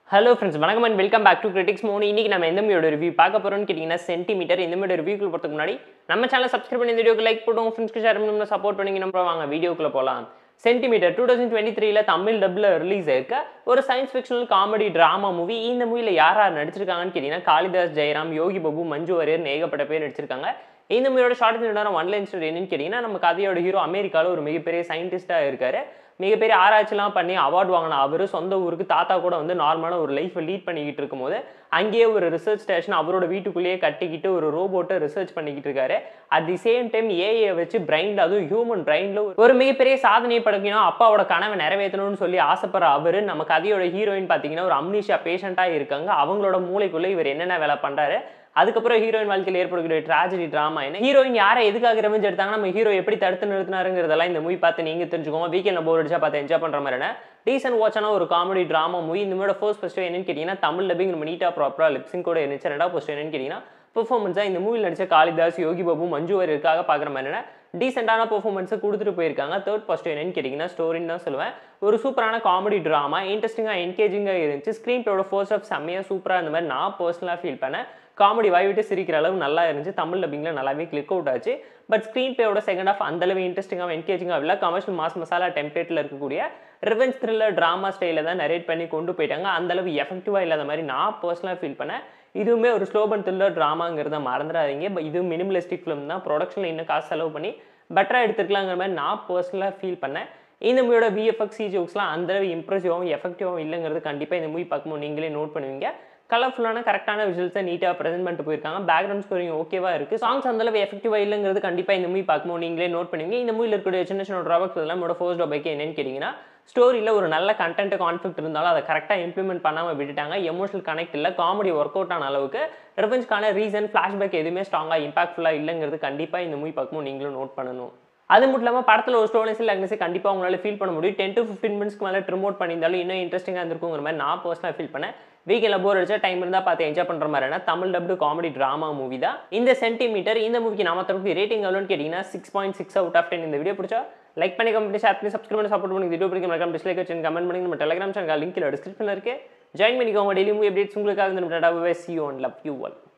hello friends வணக்கம் and welcome back to critics மோனி இன்னைக்கு நம்ம எந்த மூவியோட ரிவ்யூ பார்க்க போறோம்னு கேட்டிங்கன்னா சென்டிமீட்டர் இந்த மாதிரி ரிவ்யூக்குள்ள போகிறதுக்கு முன்னாடி நம்ம சேனல் சப்ஸ்கிரைப் பண்ணி இந்த வீடியோக்கு லைக் போடுவோம் ஃப்ரெண்ட்ஸ்க்கு ஷேர் பண்ணி சப்போர்ட் பண்ணி நம்ம வாங்க வீடியோக்குள்ள போகலாம் சென்டிமீட்டர் டூ தௌசண்ட் டுவெண்ட்டி த்ரீல தமிழ் டப்பில் ரிலீஸ் ஆயிருக்க ஒரு science fictional comedy drama movie இந்த மூவியில் யார் யார் நடிச்சிருக்காங்கன்னு கேட்டிங்கன்னா காளிதாஸ் ஜெயராம் யோகி பாபு மஞ்சு வாரியர் ஏகப்பட்ட பேர் நடிச்சிருக்காங்க இந்த மூவியோட ஷார்ட் நேரம் ஒன் லைன் ஸ்டோரி என்னன்னு கேட்டிங்கன்னா நம்ம கதையோட ஹீரோ அமெரிக்காவில் ஒரு மிகப்பெரிய சயின்டிஸ்டாக இருக்காரு மிகப்பெரிய ஆராய்ச்சிலாம் பண்ணி அவார்டு வாங்கின அவர் சொந்த ஊருக்கு தாத்தா கூட வந்து நார்மலான ஒரு லைஃப்பை லீட் பண்ணிக்கிட்டு இருக்கும்போது அங்கேயே ஒரு ரிசர்ச் ஸ்டேஷன் அவரோட வீட்டுக்குள்ளேயே கட்டிக்கிட்டு ஒரு ரோபோட்டை ரிசர்ச் பண்ணிக்கிட்டு இருக்காரு at the same time AI வச்சு பிரைண்ட் அதுவும் ஹியூமன் பிரைன்ல ஒரு மிகப்பெரிய சாதனையை படைக்கணும் அப்பாவோட கனவை நிறைவேற்றணும்னு சொல்லி ஆசைப்படுற அவர் நம்ம கதையோட ஹீரோயின் பார்த்தீங்கன்னா ஒரு அம்னிஷா பேஷண்ட்டாக இருக்காங்க அவங்களோட மூளைக்குள்ளே இவர் என்னென்ன வேலை பண்ணுறாரு அதுக்கப்புறம் ஹீரோயின் வாழ்க்கையில் ஏற்படக்கூடிய ட்ராஜடி ட்ராமா என்ன ஹீரோயின் யாரை எதுக்காக ரெவெஞ்ச் எடுத்தாங்க நம்ம ஹீரோ எப்படி தடுத்து நிறுத்தினாருங்கிறதெல்லாம் இந்த மூவி பார்த்து நீங்க தெரிஞ்சுக்கோங்க வீக்கெண்ட் போர் அடிச்சா பார்த்து என்ஜாய் பண்ற மாதிரியான டீசன்ட் வாட்சான ஒரு காமெடி ட்ராமா மூவி இந்த மூவியோட ஃபர்ஸ்ட் ஃபர்ஸ்ட் என்னன்னு கேட்டீங்கன்னா தமிழ் டப்பிங் நம்ம நீட்டா ப்ராப்பரா லிப்ஸிங் கூட இருந்துச்சு ரெண்டாவது ஃபர்ஸ்ட் என்னன்னு கேட்டீங்கன்னா பெர்ஃபார்மன்ஸாக இந்த மூவியில் நடிச்ச காளிதாஸ் யோகி பாபு மஞ்சு வாரியருக்காக பார்க்குற மாதிரியான டீசெண்டான பெர்ஃபார்மன்ஸை கொடுத்துட்டு போயிருக்காங்க தேர்ட் ஃபர்ஸ்ட் என்னன்னு கேட்டிங்கன்னா ஸ்டோரின்னு தான் சொல்லுவேன் ஒரு சூப்பரான காமெடி ட்ராமா இன்ட்ரெஸ்டிங்காக என்கேஜிங்காக இருந்துச்சு ஸ்க்ரீன் ப்ளோட ஃபர்ஸ்ட் ஆஃப் செம்மையாக சூப்பராக இந்த மாதிரி நான் பர்சனலாக ஃபீல் பண்ணேன் காமெடி வாய் விட்டு சிரிக்கிற அளவு நல்லா இருந்துச்சு தமிழ் டப்பிங்கில் நல்லாவே கிளிக் அவுட் ஆச்சு பட் ஸ்க்ரீன் பிளேயோட செகண்ட் ஆஃப் அந்தளவு இன்ட்ரெஸ்டிங்காக என்கேஜிங்காக இல்லை கமர்ஷியல் மாஸ் மசாலா டெம்ப்ளேட்டில் இருக்கக்கூடிய ரிவெஞ்ச் த்ரில்லர் ட்ராமா ஸ்டைலில் தான் நரேட் பண்ணி கொண்டு போயிட்டாங்க அந்தளவு எஃபெக்டிவாக இல்லாத மாதிரி நான் பர்சனலாக ஃபீல் பண்ணேன் இதுவுமே ஒரு ஸ்லோபன் த்ரில்லர் ட்ராமாங்கிறத மறந்துடாதீங்க பட் இது மினிமலிஸ்டிக் ஃபிலிம் தான் ப்ரொடக்ஷனில் இன்னும் காசு செலவு பண்ணி பெட்டராக எடுத்துருக்கலாங்கிற மாதிரி நான் பர்சனலாக ஃபீல் பண்ணேன் இந்த மூவியோட விஎஃப்எக்ஸ் சிஜோக்ஸ்லாம் அந்தளவு இம்ப்ரெசிவாகவும் எஃபெக்டிவாகவும் இல்லைங்கிறது கண்டிப்பாக இந்த மூவி பார்க்கும்போது நீங்களே நோட் பண்ணுவீங்க கலர்ஃபுல்லான கரெக்டான விஷுவல்ஸை நீட்டாக ப்ரெசென்ட் பண்ணிட்டு போயிருக்காங்க பேக்ரவுண்ட் ஸ்கோரிங் ஓகேவா இருக்குது சாங்ஸ் அந்தளவு எஃபெக்டிவாக இல்லைங்கிறது கண்டிப்பாக இந்த மூவி பார்க்கும்போது நீங்களே நோட் பண்ணுவீங்க இந்த மூவியில் இருக்கக்கூடிய சின்ன சின்ன ட்ராபக்ஸ் இதெல்லாம் என்னோட ஃபர்ஸ்ட் டாபைக்கு என்னன்னு கேட்டிங்கன்னா ஸ்டோரியில் ஒரு நல்ல கண்டென்ட் கான்ஃபிளிக் இருந்தாலும் அதை கரெக்டாக இம்ப்ளிமெண்ட் பண்ணாமல் விட்டுட்டாங்க எமோஷனல் கனெக்ட் இல்லை காமெடி ஒர்க் அவுட் ஆன அளவுக்கு ரிவெஞ்ச்க்கான ரீசன் ஃப்ளாஷ்பேக் எதுவுமே ஸ்ட்ராங்காக இம்பாக்ட்ஃபுல்லாக இல்லைங்கிறது கண்டிப்பாக இந்த மூவி பார்க்கும்போது நீங்களும் நோட் பண்ணணும் அது மட்டும் இல்லாமல் படத்தில் ஒரு ஸ்டோரிஸ் லக்னஸை கண்டிப்பாக உங்களால் ஃபீல் பண்ண முடியும் டென் டு ஃபிஃப்டின் மினிட்ஸ்க்கு மேலே ட்ரிமோட் பண்ணியிருந்தாலும் இன்னும் இன்ட்ரெஸ்டிங்காக இருந்திருக்குங்கிற மாதிரி நான் பர்சனலாக ஃபீல் பண்ணேன் வீக்கெண்டில் போர் அடிச்சா டைம் இருந்தால் பார்த்து என்ஜாய் பண்ணுற மாதிரினா Tamil dubbed comedy drama movie தான் இந்த சென்டிமீட்டர் இந்த மூவிக்கு நாம தரப்பு ரேட்டிங் எவ்வளோன்னு கேட்டிங்கன்னா six point six out of ten இந்த வீடியோ பிடிச்சா லைக் பண்ணி கமெண்ட் ஷேர் பண்ணி சப்ஸ்கிரைப் பண்ணி சப்போர்ட் பண்ணி வீடியோ பிடிக்கும் மறக்காம டிஸ்லைக் வச்சு கமெண்ட் பண்ணி நம்ம டெலிகிராம் சேனல் லிங்க் டிஸ்கிரிப்ஷனில் இருக்கு ஜாயின் பண்ணிக்கோங்க டெய்லி மூவி அப்டேட்ஸ் உங்களுக்காக இந்த see you and love you all